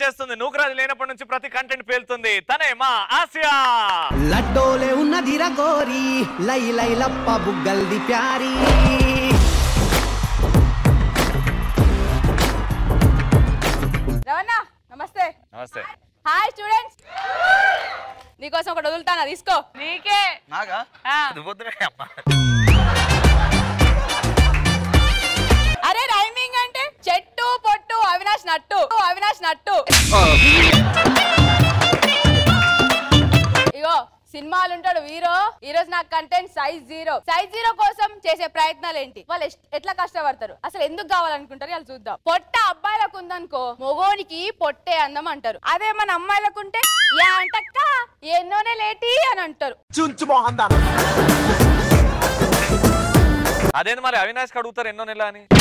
చేస్తుంది నూకరాజు లేనప్పటి నుంచి ప్రతి కంటెంట్ పేలుతుంది తనే మా ఆసియా లడ్డోలే ఉన్నదిరా గోరి లై లై లప్ప బుగ్గల్ది ప్యారీ రవణ నమస్తే నమస్తే హాయ్ స్టూడెంట్స్ నీకోసం ఒకటి వదులుతానా తీసుకో నీకే నాగా ఆ, అరే రైమింగ్ అంటే చెట్టు పొట్టు అవినాష్ నట్టు అవినాష్ నట్టు ఇగో సినిమాలు ఉంటాడు హీరో ఈ రోజు నాకు content size zero size zero కోసం చేసే ప్రయత్నాలు ఏంటి వాళ్ళు ఎస్- ఎట్లా కష్టపడతారు అసలు ఎందుకు కావాలనుకుంటారు వాళ్ళు చూద్దాం పొట్ట అబ్బాయిలకు ఉందనుకో మొగోనికి పొట్టే అందం అంటారు అదే మన అమ్మాయిలకు ఉంటే యా అంటక్క ఎన్నోనే లేటి అని అంటారు అదేంది మరి అవినాష్ అడుగుతారు ఎన్నో నెల అని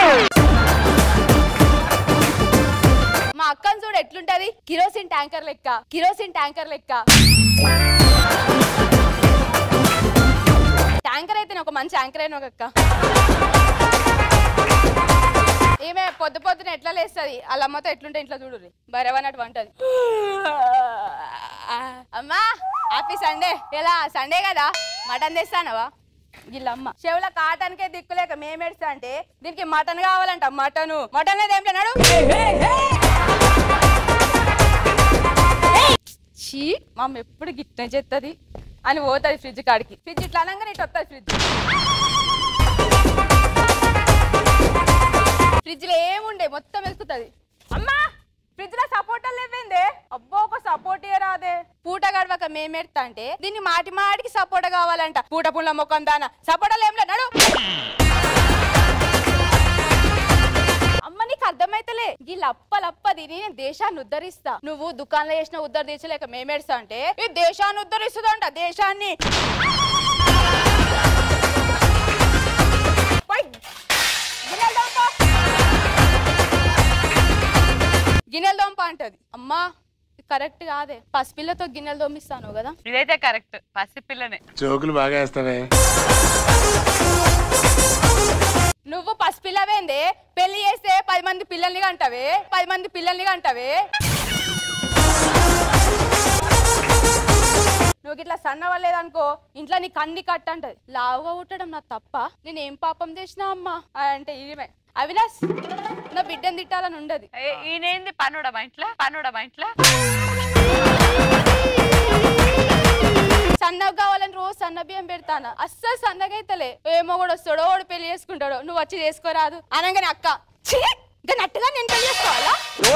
మా అక్కని చూడు ఎట్లుంటది కిరోసిన్ ట్యాంకర్ లెక్క కిరోసిన్ ట్యాంకర్ లెక్క ట్యాంకర్ అయితే ఒక మంచి యాంకర్ అయిన ఒక అక్క ఈమె పొద్దు పొద్దున ఎట్లా లేస్తుంది వాళ్ళ అమ్మతో ఎట్లుంటే ఇంట్లో చూడు బరవన్నట్టు వంటది అమ్మా హ్యాపీ సండే ఎలా సండే కదా మటన్ తెస్తానవా వీళ్ళమ్మ చెవుల కాటానికే దిక్కులేక మేమేడుస్తా అంటే దీనికి మటన్ కావాలంట మటను మటన్ లేదు ఏం నడు చీ మా అమ్మ ఎప్పుడు గిట్నే చేస్తుంది అని పోతుంది ఫ్రిడ్జ్ కాడికి ఫ్రిడ్జ్ ఇట్లా అనగానే ఇటు వస్తుంది ఫ్రిడ్జ్ ఫ్రిడ్జ్ లో ఏముండే మొత్తం వెతుకుతుంది అమ్మా ఫ్రిడ్జ్ లో సపోర్టర్ లేవేందే అబ్బో ఒక సపోర్ట్ రాదే పూట గడవక మేమెడతా అంటే దీన్ని మాటి మాటికి సపోర్ట్ కావాలంట పూట పుల్ల ముఖం దాన సపోర్టర్లు ఏం నడు అమ్మ నీకు అర్థమైతలే ఈ లప్ప లప్ప తిని నేను దేశాన్ని ఉద్ధరిస్తా నువ్వు దుకాణంలో చేసిన ఉద్ధరించలేక మేమేడుస్తా అంటే ఈ దేశాన్ని ఉద్ధరిస్తుందంట దేశాన్ని పోయ్, గిన్నెలు తోముకో. గిన్నెలు దోంప అంటది అమ్మా కరెక్ట్ కాదే పసిపిల్లతో గిన్నెలు దోమిస్తాను కదా ఇదైతే కరెక్ట్ పసిపిల్లనే జోకులు బాగా వేస్తావే నువ్వు పసిపిల్లవేందే పెళ్లి చేస్తే పది మంది పిల్లల్ని కంటవే పది మంది పిల్లల్ని కంటవే నువ్వు ఇట్లా సన్నవలేదనుకో ఇంట్లో నీకు అన్ని కట్ట అంటది లావుగా పుట్టడం నా తప్ప నేను ఏం పాపం చేసినా అమ్మా అని అంటే ఈమె అవినాష్ నా బిడ్డను తిట్టాలని ఉండదు ఏ- ఈయనేంది పన్నుడా మా ఇంట్లో పన్నుడా మా ఇంట్లో సన్నగా కావాలని రోజు సన్న బియ్యం పెడతాను అస్సలు సన్నగా అయితలే ఏమో కూడా వస్తాడో వాడు పెళ్లి చేసుకుంటాడో నువ్వు వచ్చి చేసుకోరాదు అనగానే అక్క "ఛీ! ఇంకా నట్టుగా నేను పెళ్లి చేసుకోవాలా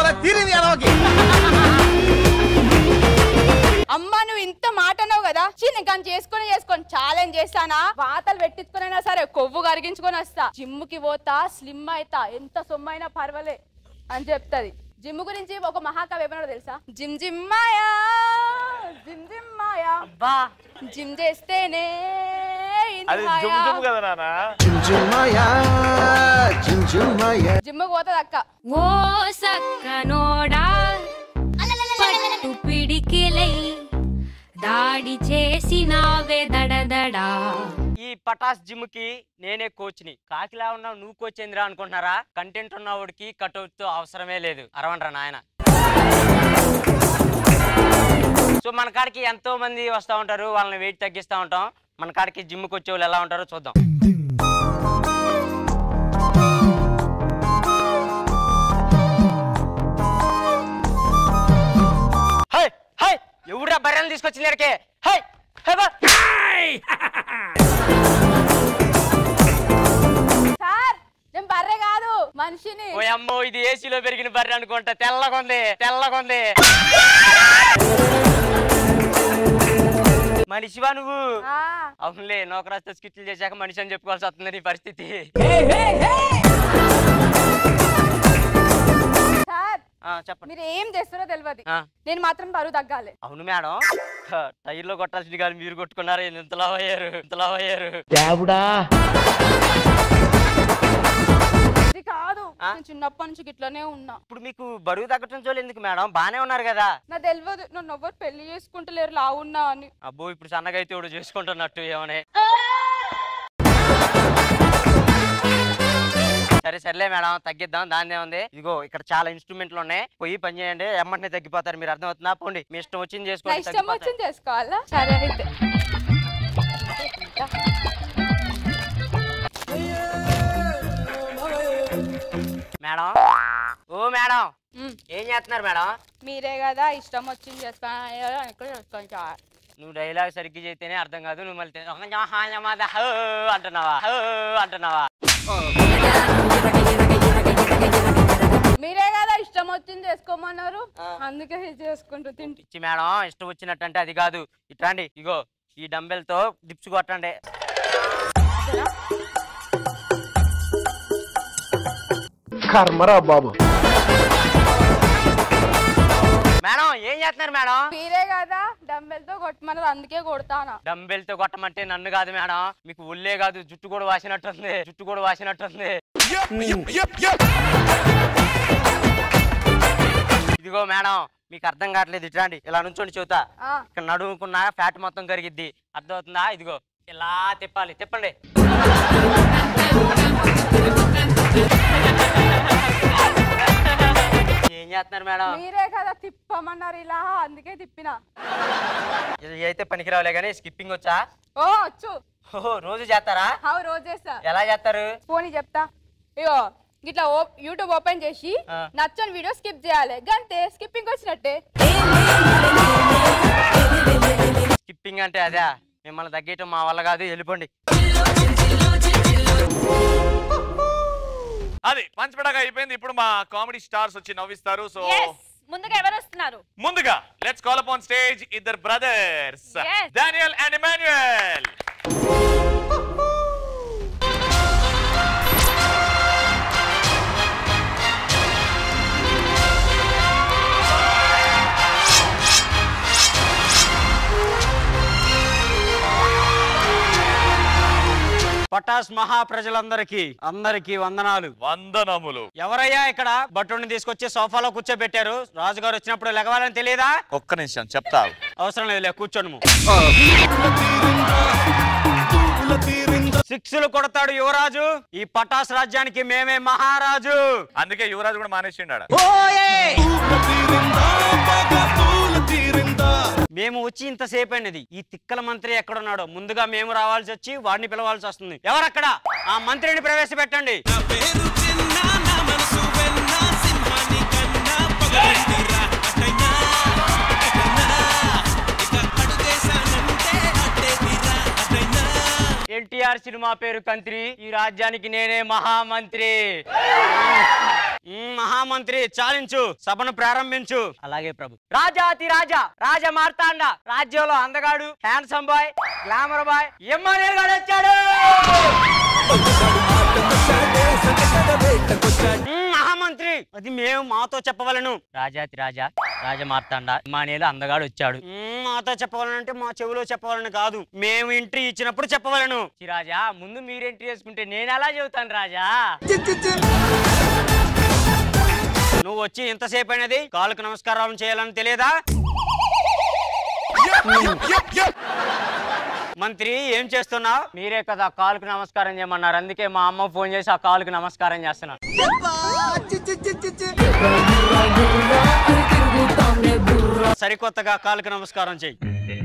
అమ్మా నువ్వు ఇంత మాట అన్నావు కదా చీ నేను కానీ చేసుకొని చేసుకొని ఛాలెంజ్ చేస్తానా వాతలు పెట్టించుకునైనా సరే కొవ్వు కరిగించుకొని వస్తా జిమ్ కి పోతా స్లిమ్ అయితా ఎంత సొమ్మైనా పర్వాలే అని చెప్తది జిమ్ గురించి ఒక మహాకవి ఏమన్నాడో తెలుసా జిమ్ జిమ్ మాయా జిమ్ జిమ్ మాయా బా జిమ్ చేస్తేనే ఇంత అది జుమ్ హాయా. జుమ్ కదా నాన్న చుంచుమయా చుంచుమయా జిమ్ పోతుంది అక్క ఓ సక్కనోడా పట్టు పిడికిలై దాడి చేసినావే దడదడా ఈ పటాస్ జిమ్ కి నేనే కోచ్ ని కాకిలా ఉన్నావు నువ్వు కోచ్ ఏందిరా అనుకుంటున్నారా కంటెంట్ ఉన్నవాడికి కట్అవుట్ తో అవసరమే లేదు అరవండ్రా నాయన సో మన కాడికి ఎంతో మంది వస్తూ ఉంటారు వాళ్ళని వెయిట్ తగ్గిస్తూ ఉంటాం మన కాడికి జిమ్కి వచ్చే వాళ్ళు ఎలా ఉంటారో చూద్దాం హై హై ఎవరా బర్రెలు తీసుకొచ్చింది ఇక్కడికి హై హై బా సార్ నేను బర్రె కాదు మనిషిని ఓ అమ్మో ఇది ఏసీలో పెరిగిన బర్రె అనుకుంటా తెల్లగుంది తెల్లగుంది మనిషివా నువ్వు ఆ, అవునులే నోకరాస్తో స్కిట్లు చేశాక మనిషి అని చెప్పుకోవాల్సి వస్తుంది నీ పరిస్థితి సార్ ఆ, చెప్పండి మీరు ఏం చేస్తారో తెలియదు ఆ, నేను మాత్రం బరువు తగ్గాలి అవును మేడం హ, టైర్లో కొట్టాల్సింది కానీ మీరు కొట్టుకున్నారు ఏంది ఇంతలా అయ్యారు ఇంతలా అయ్యారు ఇది కాదు ఆ? నేను చిన్నప్పటి నుంచి గిట్లనే ఉన్నా ఇప్పుడు మీకు బరువు తగ్గటం చూడలేదు ఎందుకు మేడం బానే ఉన్నారు కదా నా తెలియదు నన్ను ఎవరు పెళ్లి చేసుకుంటలేరు లావున్నా అని అబ్బో ఇప్పుడు సన్నగా అయితే ఇప్పుడు చేసుకుంటున్నట్టు ఏమని సరే సరే సర్లే మేడం తగ్గిద్దాం దాన్నే ఉంది ఇదిగో ఇక్కడ చాలా ఇన్స్ట్రుమెంట్లు ఉన్నాయి పోయి పని చేయండి ఎమ్మటినే తగ్గిపోతారు మీరు అర్థమవుతుందా పోండి మీ ఇష్టం వచ్చింది నా చేసుకోండి ఇష్టం తగ్గిపోతారు. వచ్చింది చేసుకోవాలా సరే అయితే మేడం ఓ మేడం మ్, ఏం చేస్తున్నారు మేడం మీరే కదా ఇష్టం వచ్చింది చేసుకోవాలి ఇక్కడ చేసుకోండి చాలు. నువ్వు డైలాగ్ సరిగ్గా చేస్తేనే అర్థం కాదు నువ్వు మళ్ళీ తె- ఒక జా- హా జా మా దా హో అంటున్నావా హో అంటున్నావా మీరే కదా ఇష్టం వచ్చింది చేసుకోమన్నారు అందుకే ఇది చేసుకుంటూ తింటి ఇచ్చి మేడం ఇష్టం వచ్చినట్టు అంటే అది కాదు ఇట్రాండి ఇగో ఈ డంబెల్ తో డిప్స్ కొట్టండి కర్మరా బాబు మేడం ఏం చేస్తున్నారు మేడం మీరే కదా డంబెల్ తో కొట్టమన్నారు అందుకే కొడతానా డంబెల్ తో కొట్టమంటే నన్ను కాదు మేడం మీకు ఒళ్ళే కాదు జుట్టు కూడా వాసినట్టుంది జుట్టు కూడా వాసినట్టుంది ఇదిగో మేడం మీకు అర్థం కావట్లేదు ఇట్లాంటి ఇలా నుంచోండి చూతా ఆ, ఇక్కడ నడుముకున్న ఫ్యాట్ మొత్తం కరిగిద్ది అర్థమవుతుందా ఇదిగో ఇలా తిప్పాలి తిప్పండి ఏం చేస్తున్నారు మేడం మీరే కదా తిప్పమన్నారు ఇలా అందుకే తిప్పిన ఇది అయితే పనికిరావులే కానీ స్కిప్పింగ్ వచ్చా ఓ వచ్చు ఓహో రోజు చేస్తారా హౌ రోజు చేస్తా ఎలా చేస్తారు పోనీ చెప్తా ఇగో ఇట్లా ఓ- యూట్యూబ్ ఓపెన్ చేసి ఆ. నచ్చని వీడియో స్కిప్ చేయాలి గంతే స్కిప్పింగ్ వచ్చినట్టే స్కిప్పింగ్ అంటే అదే మిమ్మల్ని తగ్గేయటం మా వల్ల కాదు వెళ్ళిపోండి అది పంచపడగా అయిపోయింది ఇప్పుడు మా కామెడీ స్టార్స్ వచ్చి నవ్విస్తారు సో ముందుగా ఎవరు వస్తున్నారు ముందుగా let's call up on stage ఇద్దరు brothers Yes. Daniel and Emmanuel Patas మహా ప్రజలందరికీ అందరికీ వందనాలు వందనములు ఎవరయ్యా ఇక్కడ బట్టుని తీసుకొచ్చి సోఫాలో కూర్చోబెట్టారు రాజుగారు వచ్చినప్పుడు లెగవాలని తెలియదా ఒక్క నిమిషం చెప్తావు అవసరం లేదు కూర్చోను సిక్స్లు కొడతాడు యువరాజు ఈ పటాస్ రాజ్యానికి మేమే మహారాజు అందుకే యువరాజు కూడా మానేసిండాడు మేము వచ్చి ఇంతసేపు అయినది ఈ తిక్కల మంత్రి ఎక్కడున్నాడో ముందుగా మేము రావాల్సి వచ్చి వాడిని పిలవాల్సి వస్తుంది ఎవరక్కడ ఆ మంత్రిని ప్రవేశపెట్టండి ఎన్టీఆర్ సినిమా పేరు కంత్రి ఈ రాజ్యానికి నేనే మహామంత్రి మ్మ్, మహామంత్రి చాలించు సభను ప్రారంభించు అలాగే ప్రభు రాజాతి రాజా రాజా మార్తాండ రాజ్యంలో అందగాడు handsome boy glamour boy MLA గాడు వచ్చాడు మ్మ్, మహామంత్రి అది మేము మాతో చెప్పవలను రాజాతి రాజా రాజ మార్తాండ మానేలు అందగాడు వచ్చాడు మ్మ్, మాతో చెప్పవలను అంటే మా చెవిలో చెప్పవాలని కాదు మేము ఎంట్రీ ఇచ్చినప్పుడు చెప్పవలను చి రాజా ముందు మీరు ఎంట్రీ చేసుకుంటే నేను ఎలా చెబుతాను రాజా నువ్వు వచ్చి ఎంతసేపు అయినది కాళ్ళకు నమస్కారాలు చేయాలని తెలియదా మంత్రి ఏం చేస్తున్నావు మీరే కదా కాలుకు నమస్కారం చేయమన్నారు అందుకే మా అమ్మ ఫోన్ చేసి ఆ కాలుకు నమస్కారం చేస్తున్నా సరికొత్తగా కాలుకు నమస్కారం చెయ్యి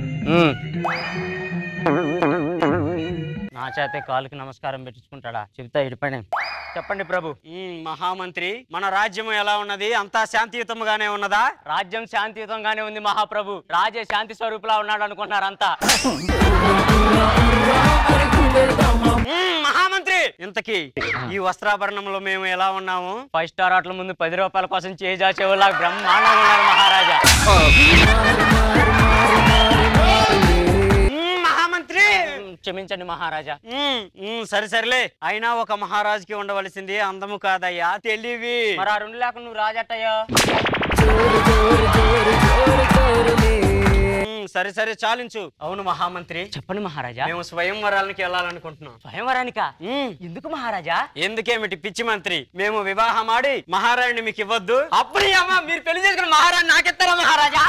నా చేతే కాలుకి నమస్కారం పెట్టించుకుంటాడా చెప్తా ఇడిపైన చెప్పండి ప్రభు ఉమ్, మహామంత్రి మన రాజ్యం ఎలా ఉన్నది అంతా శాంతియుతంగానే ఉన్నదా రాజ్యం శాంతియుతంగానే ఉంది మహాప్రభు రాజే శాంతి స్వరూపులా ఉన్నాడు అనుకుంటున్నారు అంతా ఉమ్, మహామంత్రి ఇంతకీ ఈ వస్త్రాభరణంలో మేము ఎలా ఉన్నాము ఫైవ్ స్టార్ ఆటల ముందు పది రూపాయల కోసం చేజా చెవులా బ్రహ్మాండంగా ఉన్నారు మహారాజా ఉమ్, మహామంత్రి ఉమ్, క్షమించండి మహారాజా ఉమ్, ఉమ్, సరే సరేలే అయినా ఒక మహారాజుకి ఉండవలసింది అందము కాదయ్యా తెలివి మరి ఆ రెండు లేకుండా నువ్వు రాజట్టయ్యా ఉమ్, సరే సరే చాలించు అవును మహామంత్రి చెప్పండి మహారాజా మేము స్వయంవరానికి వెళ్ళాలనుకుంటున్నాం స్వయంవరానిక ఎందుకు మహారాజా ఎందుకేమిటి పిచ్చి మంత్రి మేము వివాహం ఆడి మహారాణిని మీకు ఇవ్వద్దు అప్పుడు అమ్మా మీరు పెళ్లి చేసుకున్న మహారాణి నాకెత్తారా మహారాజా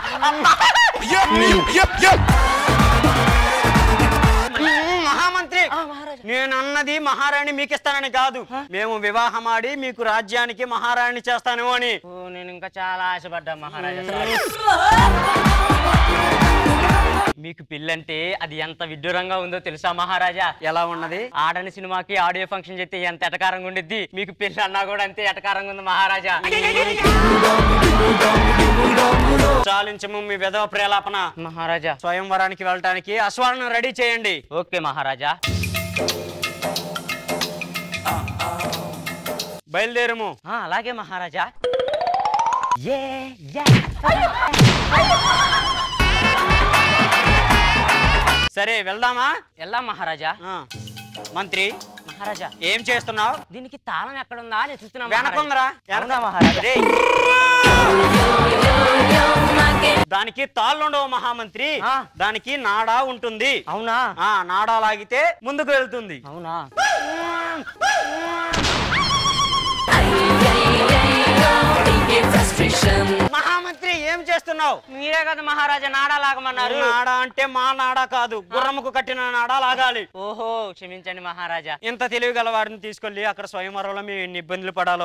ఉమ్, మహామంత్రి నేను అన్న అన్నది మహారాణి మీకు ఇస్తానని కాదు మేము వివాహం ఆడి మీకు రాజ్యానికి మహారాణి చేస్తాను అని ఓ నేను ఇంకా చాలా ఆశపడ్డా మహారాజా sorry. మీకు పెళ్ళంటే అది ఎంత విడ్డూరంగా ఉందో తెలుసా మహారాజా ఎలా ఉన్నది ఆడని సినిమాకి ఆడియో ఫంక్షన్ చేస్తే ఎంత ఎటకారంగా ఉండిద్ది మీకు పెళ్లి అన్నా కూడా అంతే ఎటకారంగా ఉంది మహారాజా చాలించము మీ విధవ ప్రేలాపన మహారాజా స్వయంవరానికి వెళ్ళటానికి అశ్వాలను రెడీ చేయండి ఓకే మహారాజా బయలుదేరము అలాగే మహారాజా ఏ సరే వెళ్దామా వెళ్దాం మహారాజా మంత్రి మహారాజా ఏం చేస్తున్నావు దీనికి తాళం ఎక్కడుందా అని చూస్తున్నా వెనకుందరా వెనక మహారాజా రేయ్. దానికి తాళ్ళుండవు మహామంత్రి దానికి నాడా ఉంటుంది అవునా ఆ నాడా లాగితే ముందుకు వెళ్తుంది అవునా మహామంత్రి ఏం చేస్తున్నావు మీరే కదా మహారాజా నాడా లాగమన్నారు నాడా అంటే మా నాడా కాదు గుర్రముకు కట్టిన నాడా లాగాలి ఓహో క్షమించండి మహారాజా ఇంత తెలివి గల వారిని తీసుకెళ్లి అక్కడ స్వయంవరంలో మేము ఎన్ని ఇబ్బందులు పడాలో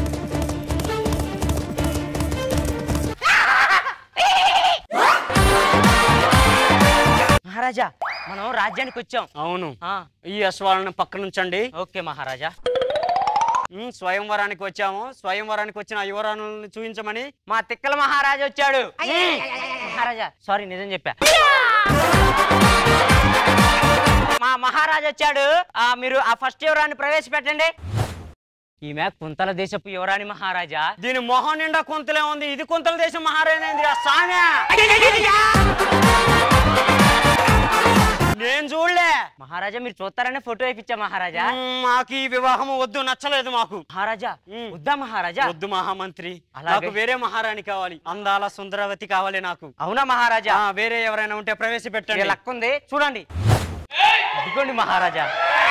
మహారాజా మనం రాజ్యానికి వచ్చాం అవును ఈ అశ్వాలను పక్క నుంచండి ఓకే మహారాజా ఉమ్, స్వయంవరానికి వచ్చాము స్వయంవరానికి వచ్చిన యువరాణులను చూపించమని మా తిక్కల మహారాజా వచ్చాడు ఉమ్, మహారాజా సారీ నిజం చెప్పా మా మహారాజా వచ్చాడు ఆ మీరు ఆ ఫస్ట్ యువరాన్ని ప్రవేశపెట్టండి ఈమె కుంతల దేశపు యువరాణి మహారాజా దీని మొహం నిండా కుంతలే ఉంది ఇది కుంతల దేశం మహారాణి సామె నేను చూడలే మహారాజా మీరు చూస్తారనే ఫోటో వేయించా మహారాజా మాకు ఈ వివాహం వద్దు నచ్చలేదు మాకు మహారాజా వద్దా మహారాజా వద్దు మహామంత్రి నాకు వేరే మహారాణి కావాలి అందాల సుందరవతి కావాలి నాకు అవునా మహారాజా వేరే ఎవరైనా ఉంటే ప్రవేశపెట్టండి లక్ ఉంది చూడండి ఇదిగోండి మహారాజా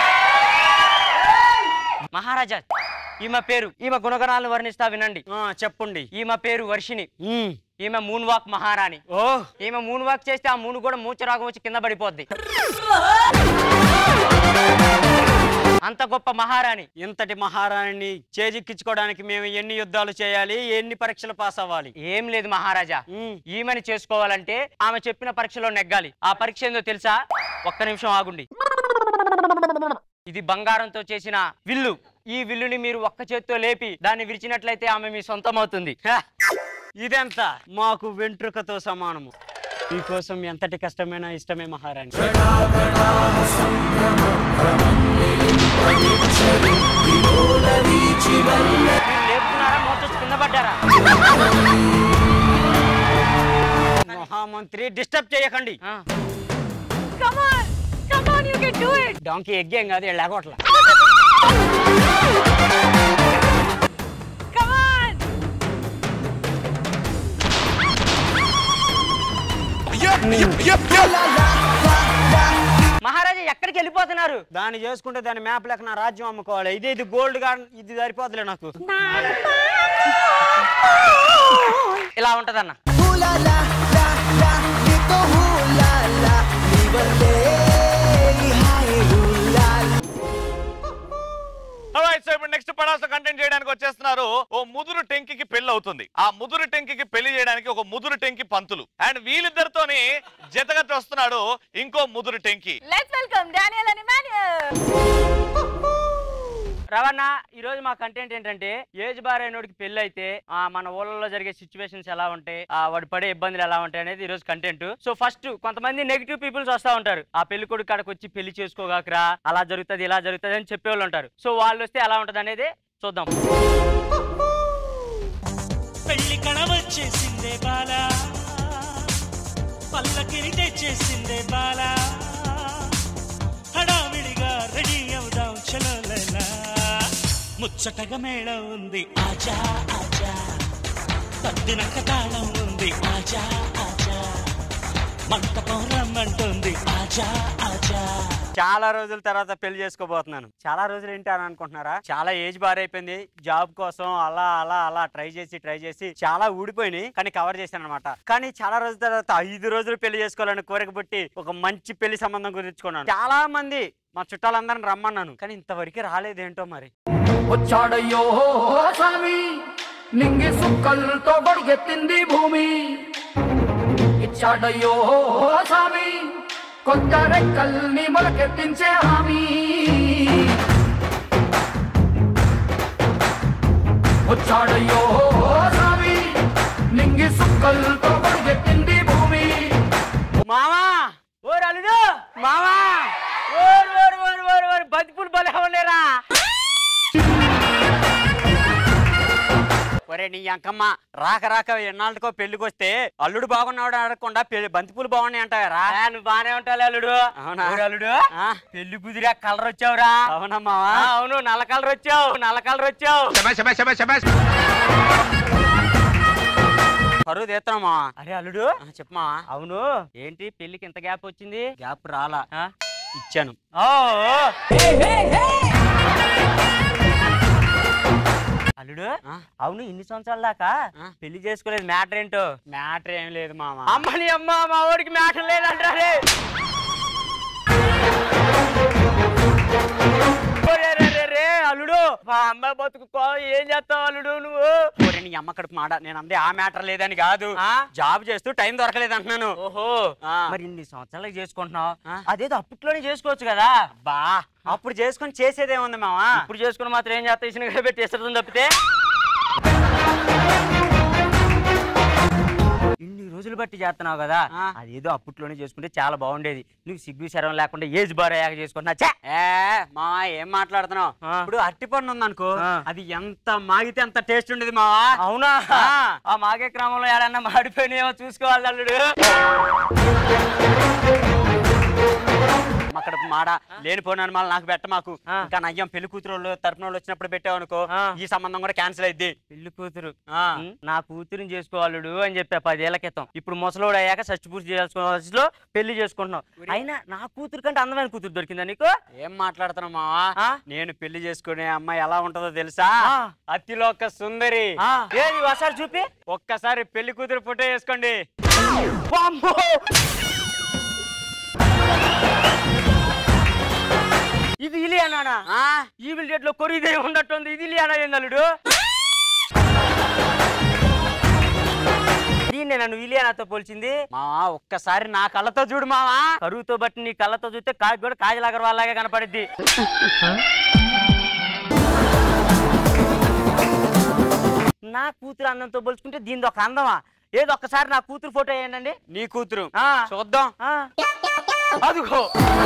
మహారాజా ఈమె పేరు ఈమె గుణగణాలను వర్ణిస్తా వినండి చెప్పండి ఈమె పేరు వర్షిణి ఈమె మూన్ వాక్ మహారాణి ఓ ఈమె మూన్ వాక్ చేస్తే ఆ మూను కూడా మూచ రాగం వచ్చి కింద పడిపోద్ది అంత గొప్ప మహారాణి ఇంతటి మహారాణిని చేజిక్కించుకోవడానికి మేము ఎన్ని యుద్ధాలు చేయాలి ఎన్ని పరీక్షలు పాస్ అవ్వాలి ఏం లేదు మహారాజా ఈమెని చేసుకోవాలంటే ఆమె చెప్పిన పరీక్షలో నెగ్గాలి ఆ పరీక్ష ఏందో తెలుసా ఒక్క నిమిషం ఆగుండి ఇది బంగారంతో చేసిన విల్లు ఈ విల్లుని మీరు ఒక్క చేత్తో లేపి దాన్ని విరిచినట్లయితే ఆమె మీ సొంతం అవుతుంది ఇదెంత మాకు వెంట్రుకతో సమానము మీకోసం ఎంతటి కష్టమైనా ఇష్టమే మహారాణి మీరు లేపుతున్నారా మోచొచ్చి కింద పడ్డారా మహామంత్రి డిస్టర్బ్ చేయకండి డాంకీ ఎగ్గేం కాదు ఎళ్ళగొట్ల మహారాజా ఎక్కడికి వెళ్ళిపోతున్నారు దాన్ని చేసుకుంటే దాని మ్యాప్ లెక్క నా రాజ్యం అమ్ముకోవాలి ఇది ఇది గోల్డ్ గా ఇది సరిపోతులే నాకు ఇలా ఉంటదన్న Alright, so ఇప్పుడు నెక్స్ట్ పడాస కంటెంట్ చేయడానికి వచ్చేస్తున్నారు ఓ ముదురు టెంకికి పెళ్లి అవుతుంది ఆ ముదురు టెంకికి పెళ్లి చేయడానికి ఒక ముదురు టెంకి పంతులు అండ్ వీళ్ళిద్దరితోని జతగతి వస్తున్నాడు ఇంకో ముదురు టెంకి let's welcome Daniel and Emmanuel రవణ ఈ రోజు మా కంటెంట్ ఏంటంటే ఏజ్ బార్ అయినోడికి పెళ్లి అయితే ఆ మన ఊళ్ళలో జరిగే సిచ్యువేషన్స్ ఎలా ఉంటాయి ఆ వాడు పడే ఇబ్బందులు ఎలా ఉంటాయి అనేది ఈ రోజు కంటెంట్ సో ఫస్ట్ కొంతమంది నెగిటివ్ పీపుల్స్ వస్తా ఉంటారు ఆ పెళ్లి కొడుకు కాడకు వచ్చి పెళ్లి చేసుకోగాకరా అలా జరుగుతుంది ఇలా జరుగుతుంది అని చెప్పేవాళ్ళు ఉంటారు సో వాళ్ళు వస్తే ఎలా ఉంటది అనేది చూద్దాం పెళ్లి కళ వచ్చేసిందే బాలా పల్లకిని తెచ్చేసిందే బాలా హడావిడిగా రెడీ అవుదాం చలోలలా ముచ్చటగా మేళం ఉంది ఆజా ఆజా తద్దినక తాళం ఉంది ఆజా ఆజా మంటపం రమ్మంటుంది ఆజా ఆజా చాలా రోజుల తర్వాత పెళ్లి చేసుకోబోతున్నాను చాలా రోజులు ఏంటి అని అనుకుంటున్నారా చాలా ఏజ్ బార్ అయిపోయింది జాబ్ కోసం అలా అలా అలా ట్రై చేసి ట్రై చేసి చాలా ఊడిపోయినాయి కానీ కవర్ చేశాను అనమాట కానీ చాలా రోజుల తర్వాత ఐదు రోజులు పెళ్లి చేసుకోవాలని కోరిక పుట్టి ఒక మంచి పెళ్లి సంబంధం కుదుర్చుకున్నాను చాలా మంది మా చుట్టాలందరిని రమ్మన్నాను కానీ ఇంతవరకు రాలేదేంటో మరి వచ్చాడయ్యో స్వామి నింగి సుక్కలతో గొడుగెత్తింది భూమి ఇచ్చాడయ్యో స్వామి కొత్త రెక్కల్ని మొలకెత్తించే హామీ వచ్చాడయ్యో స్వామి నింగి సుక్కలతో గొడుగెత్తింది భూమి మామా ఓరు అల్లుడు మామా ఓరు ఓరు ఓరు ఓరు ఓరు బంతిపూలు భలే ఉండేరా ఒరే నీ అంకమ్మ రాక రాక ఎన్నాళ్ళకో పెళ్లికి వస్తే అల్లుడు బాగున్నాడు అడగకుండా పెళ్లి బంతిపూలు బాగున్నాయి అంటావరా నువ్వు బానే ఉంటావు అల్లుడు అవునా అల్లుడు పెళ్లి కుదిరా కలర్ వచ్చావురా అవునమ్మా అవును నల్ల కలర్ వచ్చావు నల్ల కలర్ వచ్చావు కరువు తీస్తున్నామా అరే అల్లుడు చెప్పమా అవును ఏంటి పెళ్లికి ఇంత గ్యాప్ వచ్చింది గ్యాప్ రాలా ఇచ్చాను అల్లుడు అవును ఇన్ని సంవత్సరాల దాకా పెళ్లి చేసుకోలేదు మ్యాటర్ ఏంటో మ్యాటర్ ఏం లేదు మామ అమ్మని అమ్మ మా వాడికి మ్యాటర్ లేదంటారే ఒరే రే రే రే, అల్లుడు మా అమ్మాయి బతుకు ఏం చేస్తావు అల్లుడు నువ్వు ఒరే నీ అమ్మ కడుపు మాట నేను అందే ఆ మ్యాటర్ లేదని కాదు జాబ్ చేస్తూ టైం దొరకలేదు అంటున్నాను ఓహో మరి ఇన్ని సంవత్సరాలకు చేసుకుంటున్నావు అదేదో అప్పట్లోనే చేసుకోవచ్చు కదా బా అప్పుడు చేసుకొని చేసేదేముంది మావా ఇప్పుడు చేసుకుని మాత్రం ఏం చేస్తా ఇసిన పెట్టి ఇస్తుంది తప్పితే ఇన్ని రోజులు బట్టి చేస్తున్నావు కదా అదేదో అప్పట్లోనే చేసుకుంటే చాలా బాగుండేది నువ్వు సిగ్గు శరం లేకుండా ఏజ్ బార్ అయ్యాక చేసుకుంటున్నా ఛే! ఏ మా ఏం మాట్లాడుతున్నావు ఇప్పుడు అరటి పండు ఉందనుకో అది ఎంత మాగితే అంత టేస్ట్ ఉండేది మావా అవునా ఆ మాగే క్రమంలో ఏడన్నా మాడిపోయినాయేమో చూసుకోవాలి అల్లుడు అక్కడ మాడ లేనిపోయిన అనుమానాలు నాకు పెట్ట మాకు ఇంకా నయ్యం పెళ్లి కూతురు వాళ్ళు తరపున వాళ్ళు వచ్చినప్పుడు పెట్టావు అనుకో ఈ సంబంధం కూడా క్యాన్సిల్ అయింది పెళ్లి కూతురు నా కూతురుని చేసుకోవాలడు అని చెప్పా పదేళ్ల క్రితం ఇప్పుడు ముసలోడు అయ్యాక షష్టి పూర్తి చేసుకోవాల్సిలో పెళ్లి చేసుకుంటున్నావు అయినా నా కూతురు కంటే అందమైన కూతురు దొరికిందా నీకు ఏం మాట్లాడుతున్నావు మావా నేను పెళ్లి చేసుకునే అమ్మాయి ఎలా ఉంటుందో తెలుసా అతిలోక సుందరి ఏది ఒకసారి చూపి ఒక్కసారి పెళ్లి కూతురు ఫోటో వేసుకోండి వామ్మో! ఇది ఇలియానా ఈవిల్ డేట్ లో కొరిదే ఉన్నట్టుంది ఇది ఇలియానా ఏందలుడు దీన్నే నన్ను ఇలియానాతో పోల్చింది మావా ఒక్కసారి నా కళ్ళతో చూడు మావా కరువుతో బట్టి నీ కళ్ళతో చూస్తే కాకి కూడా కాజల్ అగర్వాల్ లాగా కనపడిద్ది నా కూతురు అందంతో పోల్చుకుంటే దీనిది ఒక అందమా ఏదో ఒక్కసారి నా కూతురు ఫోటో వేయండి నీ కూతురు చూద్దాం అదిగో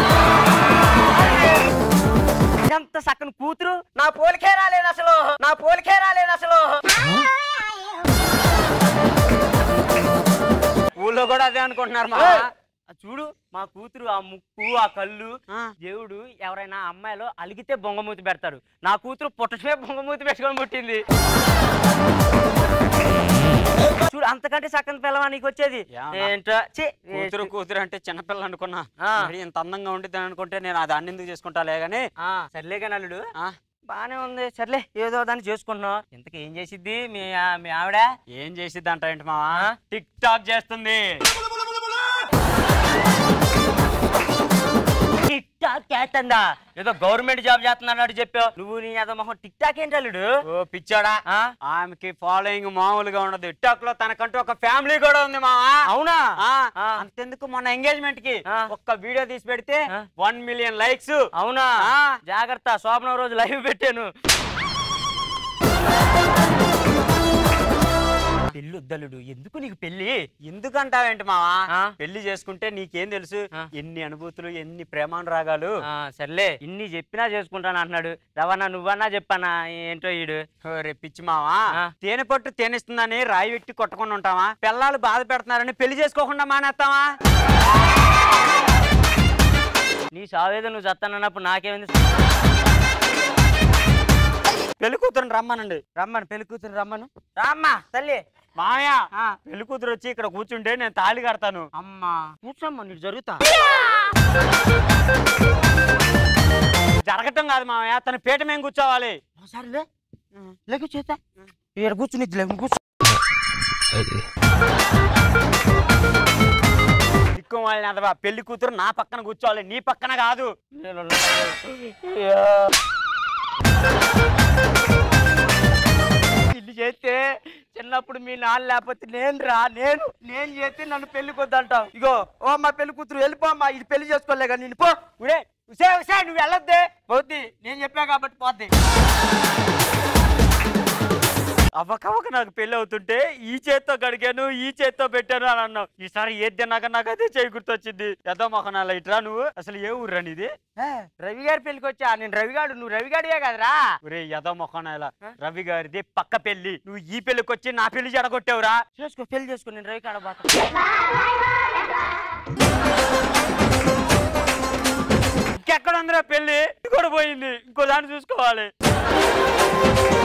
ఎంత సక్కని కూతురు నా పోలికే రాలేదు అసలు నా పోలికే రాలేదు అసలు ఊళ్ళో కూడా అదే అనుకుంటున్నారు మా చూడు మా కూతురు ఆ ముక్కు ఆ కళ్ళు దేవుడు ఎవరైనా అమ్మాయిలో అలిగితే బొంగమూతి పెడతారు నా కూతురు పుట్టమే బొంగమూతి పెట్టుకొని పుట్టింది చూడు అంతకంటే సక్కని పిల్లవా నీకు వచ్చేది ఏంటో ఛీ, కూతురు కూతురు అంటే చిన్నపిల్ల అనుకున్నా మరి ఇంత అందంగా ఉండిద్ది అనుకుంటే నేను అది అన్ని ఎందుకు చేసుకుంటాలే గానీ సర్లే కానీ అల్లుడు బానే ఉంది సర్లే ఏదో దాన్ని చేసుకుంటున్నావు ఇంతకు ఏం చేసిద్ది మీ ఆ- మీ ఆవిడ ఏం చేసిద్ది అంట ఏంటి మావా టిక్ టాక్ చేస్తుంది టిక్ టాక్ చేస్తుందా ఏదో గవర్నమెంట్ జాబ్ చేస్తున్నాడు చెప్పావు నువ్వు నీ ఏదో మొహం టిక్ టాక్ ఏంటి అల్లుడు ఓ పిచ్చాడా ఆమెకి ఫాలోయింగ్ మామూలుగా ఉండదు టిక్ లో తనకంటూ ఒక ఫ్యామిలీ కూడా ఉంది మావా అవునా ఆ, అంతెందుకు మొన్న ఎంగేజ్మెంట్ కి ఒక్క వీడియో తీసి పెడితే వన్ మిలియన్ లైక్స్ అవునా జాగ్రత్త శోభనం రోజు లైవ్ పెట్టాను పెళ్ళి వద్దలుడు ఎందుకు నీకు పెళ్లి ఎందుకంటావేంటి మావా పెళ్లి చేసుకుంటే నీకేం తెలుసు ఎన్ని అనుభూతులు ఎన్ని ప్రేమానురాగాలు సర్లే ఇన్ని చెప్పినా చేసుకుంటాను అంటున్నాడు రవణ నువ్వన్నా చెప్పానా ఏంటో ఈడు రే పిచ్చి మావా తేనె పట్టు తేనిస్తుందని రాయి పెట్టి కొట్టకుండా ఉంటావా పిల్లలు బాధ పెడుతున్నారని పెళ్లి చేసుకోకుండా మానేస్తావా నీ సావేదో నువ్వు చస్తానన్నప్పుడు నాకేమైంది పెళ్లి కూతురు రమ్మనండి రమ్మను పెళ్లి కూతురు రమ్మను రామ్మా తల్లి మామయ్య పెళ్లి కూతురు వచ్చి ఇక్కడ కూర్చుంటే నేను తాళి కడతాను అమ్మా కూర్చోమ్మా నీకు జరుగుతా జరగటం కాదు మామయ్య తన పీట మేము కూర్చోవాలి సరేలే లేక చేత ఇక్కడ కూర్చుని కూర్చో దిక్కుమాలిన అదవా పెళ్లి కూతురు నా పక్కన కూర్చోవాలి నీ పక్కన కాదు పెళ్లి చేస్తే చిన్నప్పుడు మీ నాన్న లేకపోతే నేను రా నేను నేను చేస్తే నన్ను పెళ్లి కొద్దంటావు ఇగో ఓ అమ్మా పెళ్లి కూతురు వెళ్ళిపో అమ్మా ఇది పెళ్లి చేసుకోలే కానీ నేను పో ఉడే ఉసే ఉసే నువ్వు వెళ్ళొద్దే పోద్ది నేను చెప్పా కాబట్టి పోద్ది అవ్వకవ్వక నాకు పెళ్లి అవుతుంటే ఈ చేత్తో గడిగాను ఈ చేత్తో పెట్టాను అని అన్నావు ఈసారి ఏది తిన్నాక నాకు అదే చేయి గుర్తొచ్చింది ఎదో మొహనాల ఇట్రా నువ్వు అసలు ఏ ఊర్రా నీది ఏ, రవి గారి పెళ్లికి వచ్చా నేను రవిగాడు నువ్వు రవిగాడివే కదరా ఒరే యదో మొహనాల రవి గారిది పక్క పెళ్లి నువ్వు ఈ పెళ్లికి వచ్చి నా పెళ్లి జడగొట్టావురా చేసుకో పెళ్లి చేసుకో నేను రవి కాడ పోతా ఇంకెక్కడ ఉందిరా పెళ్లి ఇది కూడా పోయింది ఇంకో దాన్ని చూసుకోవాలి